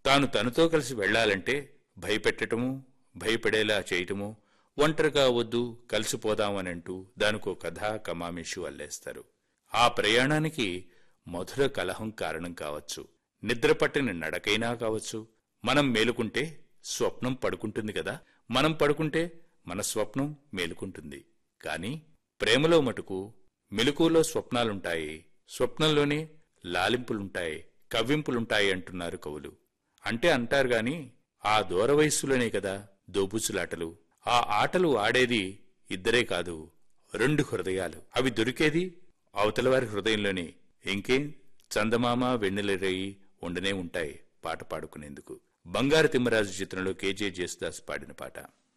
తాను తనతో కలిసి వెళ్ళాలంటే భయపెట్టటము భయపడేలా చేయటము ఒంటరిగా వద్దు కలిసిపోదామనంటూ దానికో కథా కమామిషు అల్లేస్తారు ఆ ప్రయాణానికి మధుర కలహం కారణం కావచ్చు నిద్రపట్టిన నడకైనా కావచ్చు మనం మేలుకుంటే స్వప్నం పడుకుంటుంది కదా మనం పడుకుంటే మన స్వప్నం మేలుకుంటుంది కాని ప్రేమలో మటుకు మెలకువలో స్వప్నాలుంటాయి స్వప్నంలోనే లాలింపులుంటాయి కవ్వింపులుంటాయి అంటున్నారు కవులు అంటే అంటారు గాని ఆ దూర వయస్సులోనే కదా దోబుచులాటలు ఆ ఆటలు ఆడేది ఇద్దరే కాదు రెండు హృదయాలు అవి దొరికేది అవతలవారి హృదయంలోనే ఇంకేం చందమామ వెన్నెలరేయి ఉండనే ఉంటాయి పాట పాడుకునేందుకు బంగారు తిమ్మరాజు చిత్రంలో కేజే జేసుదాస్ పాడిన పాట